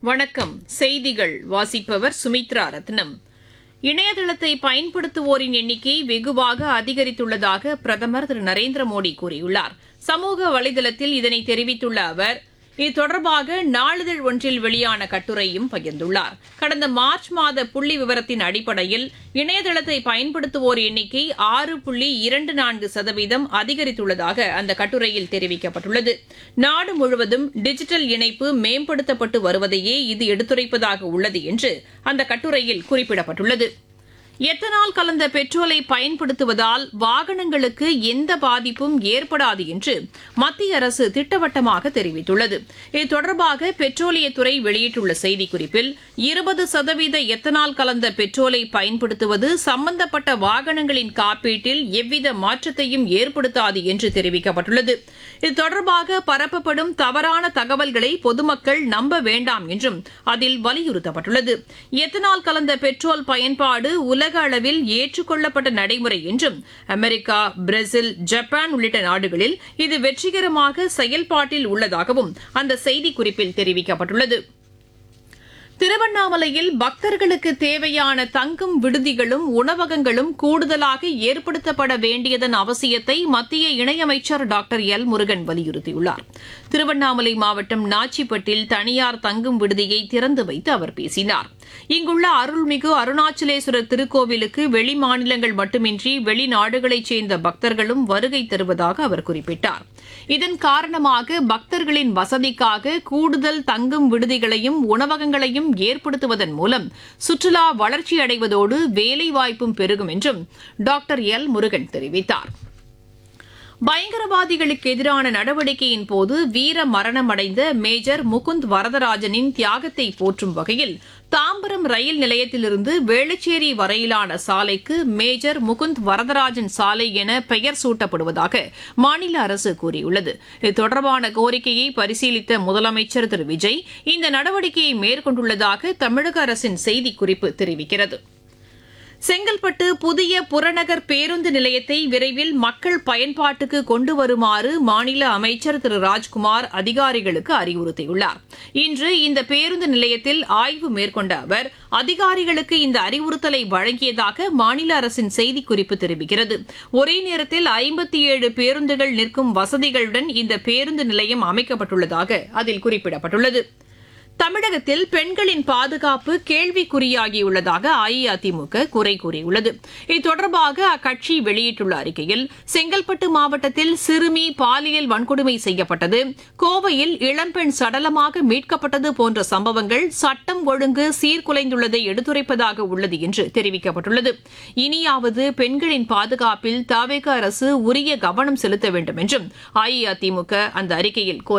வணக்கம் செய்திகள் வாசிப்பவர் சுமித்ரா ரத்னம் இணையதளத்தை பயன்படுத்துவோரின் எண்ணிக்கை வெகுவாக அதிகரித்துள்ளதாக பிரதமர் திரு நரேந்திர மோடி கூறியுள்ளார் சமூக வலைதளத்தில் இதனை தெரிவித்துள்ள அவர் இது தொடர்பாக நாளிதழ் ஒன்றில் வெளியான கட்டுரையும் பகிர்ந்துள்ளார் கடந்த மார்ச் மாத புள்ளி விவரத்தின் அடிப்படையில் இணையதளத்தை பயன்படுத்துவோர் எண்ணிக்கை ஆறு புள்ளி இரண்டு நான்கு சதவீதம் அதிகரித்துள்ளதாக அந்த கட்டுரையில் தெரிவிக்கப்பட்டுள்ளது நாடு முழுவதும் டிஜிட்டல் இணைப்பு மேம்படுத்தப்பட்டு வருவதையே இது எடுத்துரைப்பதாக உள்ளது என்று அந்த கட்டுரையில் குறிப்பிடப்பட்டுள்ளது எத்தனால் கலந்த பெட்ரோலை பயன்படுத்துவதால் வாகனங்களுக்கு எந்த பாதிப்பும் ஏற்படாது என்று மத்திய அரசு திட்டவட்டமாக தெரிவித்துள்ளது இது தொடர்பாக பெட்ரோலியத்துறை வெளியிட்டுள்ள செய்திக்குறிப்பில் இருபது சதவீத எத்தனால் கலந்த பெட்ரோலை பயன்படுத்துவது சம்பந்தப்பட்ட வாகனங்களின் காப்பீட்டில் எவ்வித மாற்றத்தையும் ஏற்படுத்தாது என்று தெரிவிக்கப்பட்டுள்ளது இது தொடர்பாக பரப்பப்படும் தவறான தகவல்களை பொதுமக்கள் நம்ப வேண்டாம் என்றும் அதில் வலியுறுத்தப்பட்டுள்ளது எத்தனால் கலந்த பெட்ரோல் பயன்பாடு உலக அளவில் ஏற்றுக்கொள்ளப்பட்ட நடைமுறை என்றும் அமெரிக்கா பிரேசில் ஜப்பான் உள்ளிட்ட நாடுகளில் இது வெற்றிகரமாக செயல்பாட்டில் உள்ளதாகவும் அந்த செய்திக்குறிப்பில் தெரிவிக்கப்பட்டுள்ளது திருவண்ணாமலையில் பக்தர்களுக்கு தேவையான தங்கும் விடுதிகளும் உணவகங்களும் கூடுதலாக ஏற்படுத்தப்பட வேண்டியதன் அவசியத்தை மத்திய இணையமைச்சர் டாக்டர் எல் முருகன் வலியுறுத்தியுள்ளார் திருவண்ணாமலை மாவட்டம் நாச்சிப்பட்டில் தனியார் தங்கும் விடுதியை திறந்து வைத்து அவர் பேசினார் இங்குள்ள அருள்மிகு அருணாச்சலேஸ்வரர் திருக்கோவிலுக்கு வெளி மாநிலங்கள் மட்டுமின்றி வெளிநாடுகளைச் சேர்ந்த பக்தர்களும் வருகை தருவதாக அவர் குறிப்பிட்டார் இதன் காரணமாக பக்தர்களின் வசதிக்காக கூடுதல் தங்கும் விடுதிகளையும் உணவகங்களையும் ஏற்படுத்துவதன் மூலம் சுற்றுலா வளர்ச்சியடைவதோடு வேலைவாய்ப்பும் பெருகும் என்றும் டாக்டர் எல் முருகன் தெரிவித்தார் பயங்கரவாதிகளுக்கு எதிரான நடவடிக்கையின் போது வீர மரணமடைந்த மேஜர் முகுந்த் வரதராஜனின் தியாகத்தை போற்றும் வகையில் தாம்பரம் ரயில் நிலையத்திலிருந்து வேளச்சேரி வரையிலான சாலைக்கு மேஜர் முகுந்த் வரதராஜன் சாலை என பெயர் சூட்டப்படுவதாக மாநில அரசு கூறியுள்ளது இது தொடர்பான கோரிக்கையை பரிசீலித்த முதலமைச்சர் திரு விஜய் இந்த நடவடிக்கையை மேற்கொண்டுள்ளதாக தமிழக அரசின் செய்திக்குறிப்பு தெரிவிக்கிறது செங்கல்பட்டு புதிய புறநகர் பேருந்து நிலையத்தை விரைவில் மக்கள் பயன்பாட்டுக்கு கொண்டு வருமாறு மாநில அமைச்சர் திரு ராஜ்குமார் அதிகாரிகளுக்கு அறிவுறுத்தியுள்ளார் இன்று இந்த பேருந்து நிலையத்தில் ஆய்வு மேற்கொண்ட அவர் அதிகாரிகளுக்கு இந்த அறிவுறுத்தலை வழங்கியதாக மாநில அரசின் செய்திக்குறிப்பு தெரிவிக்கிறது ஒரே நேரத்தில் ஐம்பத்தி ஏழு பேருந்துகள் நிற்கும் வசதிகளுடன் இந்த பேருந்து நிலையம் அமைக்கப்பட்டுள்ளதாக அதில் குறிப்பிடப்பட்டுள்ளது தமிழகத்தில் பெண்களின் பாதுகாப்பு கேள்விக்குறியாகியுள்ளதாக அஇஅதிமுக குறை கூறியுள்ளது இது தொடர்பாக அக்கட்சி வெளியிட்டுள்ள அறிக்கையில் செங்கல்பட்டு மாவட்டத்தில் சிறுமி பாலியல் வன்கொடுமை செய்யப்பட்டது கோவையில் இளம்பெண் சடலமாக மீட்கப்பட்டது போன்ற சம்பவங்கள் சட்டம் ஒழுங்கு சீர்குலைந்துள்ளதை எடுத்துரைப்பதாக உள்ளது என்று தெரிவிக்கப்பட்டுள்ளது இனியாவது பெண்களின் பாதுகாப்பில் தவேக அரசு உரிய கவனம் செலுத்த வேண்டும் என்றும் அஇஅதிமுக அந்த அறிக்கையில் கோரி